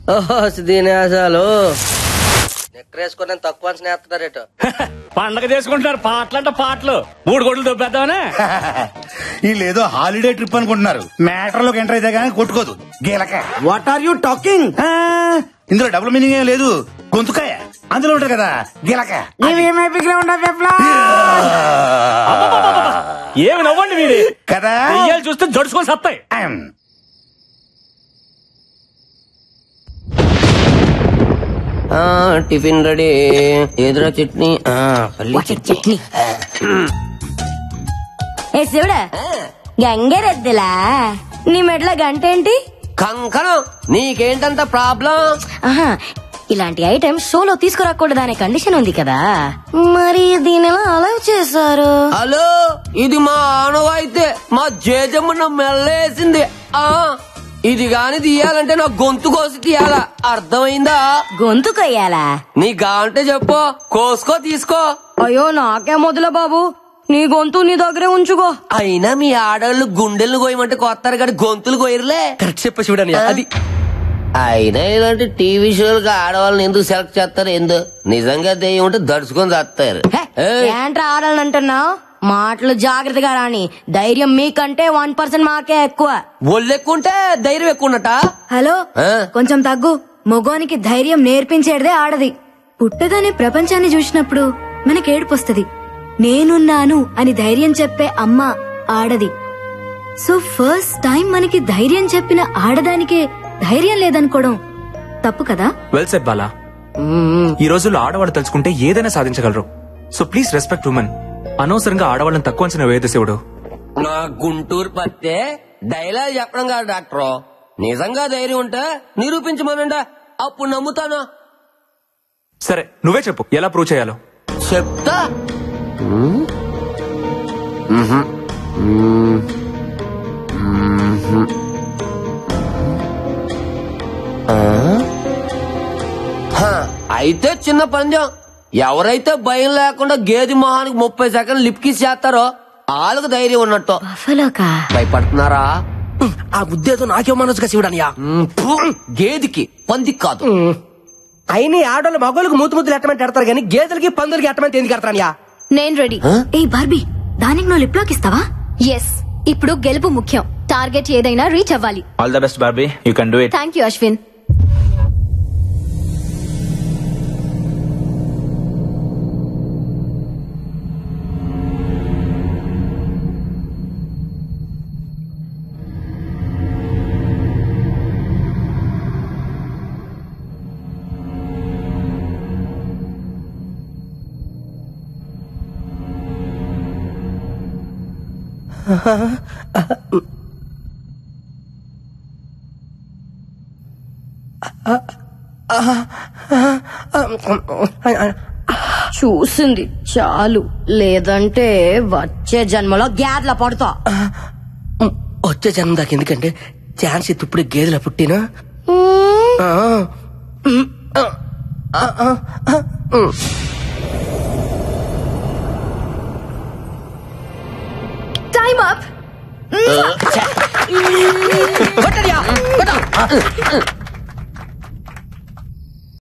ఓహో దీని అసలు నెక్కరేసుకుని తక్కువ స్నేహితుడారేటో పండగ చేసుకుంటున్నారు పాటలంట పాటలు మూడు గొడ్లు దొబ్బేద్దామనే వీళ్ళేదో హాలిడే ట్రిప్ అనుకుంటున్నారు మ్యాటర్ లోకి ఎంటర్ అయితే కానీ కొట్టుకోదు గీలక వాట్ ఆర్ యూ టాకింగ్ ఆ, ఇందులో డబుల్ మీనింగ్ ఏం లేదు గొంతుకాయ అందులో ఉంటుంది కదా గీలక ఏమి నవ్వండి మీరు కదా దెయ్యాలు చూస్తే జడుచుకొని సత్తాయి ఆమ్. ఆ, టిఫిన్ రెడీ ఎదురా చట్నీ ఆ, పల్లి చట్నీ ఏ శివుడా గంగరెద్దులా నీ మెట్ల గంట ఏంటి కంకణం నీకేంటంత ప్రాబ్లం ఆహా ఇలాంటి ఐటమ్ షోలో తీసుకురాకూడదు అనే కండిషన్ ఉంది కదా మరి దీని ఎలా అలౌ చేశారు హలో ఇది మా ఆనవాయితే మా జేజమ్మ మెల్లేసింది ఆ ఇది గాని తీయాలంటే నా గొంతు కోసి తీయాలా అర్థమైందా గొంతు కొయ్యాలా నీ గాంటే చెప్పు కోసుకో తీసుకో అయ్యో నాకే మొదల బాబు నీ గొంతు నీ దగ్గరే ఉంచుకో అయినా మీ ఆడవాళ్ళు గుండెలు కోయమంటే కొత్తారు కానీ గొంతులు కోయరులే కరెక్ట్ చెప్ప చూడని అది అయినా ఇలాంటి టీవీ షోలకు ఆడవాళ్ళని ఎందుకు సెలెక్ట్ చేస్తారు ఎందు నిజంగా దెయ్యం ఉంటే దడుచుకొని చేస్తారు ఏంట్రా ఆడాలని అంటున్నావు మాటలు జాగ్రత్తగా రాని ధైర్యం మీకంటే వన్ పర్సెంట్ మాకే ఎక్కువ ఒళ్ళెక్కుంటే ధైర్యం ఎక్కువ ఉన్నట హలో ఆ? కొంచెం తగ్గు మగోనికి ధైర్యం నేర్పించేదే ఆడది పుట్టగానే ప్రపంచాన్ని చూసినప్పుడు మనకి ఏడుపొస్తుంది నేనున్నాను అని ధైర్యం చెప్పే అమ్మ ఆడది సో ఫస్ట్ టైం మనకి ధైర్యం చెప్పిన ఆడదానికే ధైర్యం లేదనుకోవడం తప్పు కదా వెల్ సెట్ బాలా ఈ రోజుల్లో ఆడవాళ్ళు తలుచుకుంటే ఏదైనా సాధించగలరు సో ప్లీజ్ రెస్పెక్ట్ ఉమెన్ అనవసరంగా ఆడవాళ్ళని తక్కువ అంచనా వేయదు శివుడు నా గుంటూరు పత్తే డైలాగ్ చెప్పడం కాదు డాక్టర్ నిజంగా ధైర్యం ఉంటే నిరూపించమనండి అప్పుడు నమ్ముతాను సరే నువ్వే చెప్పు ఎలా ప్రూవ్ చేయాలో చెప్తా హ, అయితే చిన్న పందెం ఎవరైతే భయం లేకుండా గేది మొహానికి ముప్పై సెకండ్లు లిప్కిస్ చేస్తారో వాళ్ళకు ధైర్యం ఉన్నట్టు బఫలోకా భయపడుతున్నారా ఆ ఉద్దేశం నాకే మనసుగా శివుడనియా మ్, ఫు, గేదికి పందికి కాదు అయిన ఆడోళ్ళు మగోళ్ళకి మూతి ముద్దులు ఎట్టమంటే ఎడతారు కానీ గేదెలకి పందులకి ఎట్టమంటే ఎందుకు ఎడతారనియా నేను రెడీ ఏ బార్బీ దానికి నువ్వు లిప్ లాక్ ఇస్తావా ఎస్ ఇప్పుడు గెలుపు ముఖ్యం టార్గెట్ ఏదైనా రీచ్ అవ్వాలి all the best Barbie you can do it thank you Ashwin చూసింది చాలు లేదంటే వచ్చే జన్మలో గ్యాద్ల పడతా వచ్చే జన్మ దాకా ఎందుకంటే ఛాన్స్ ఎత్తి ఇప్పుడు గేదెల పుట్టినా ఆ. ఉమ్. ఆ. ఆ. ఆ. ఆ. ఉమ్. టైమ్ అప్ కొట్టడియా, కొట్ట.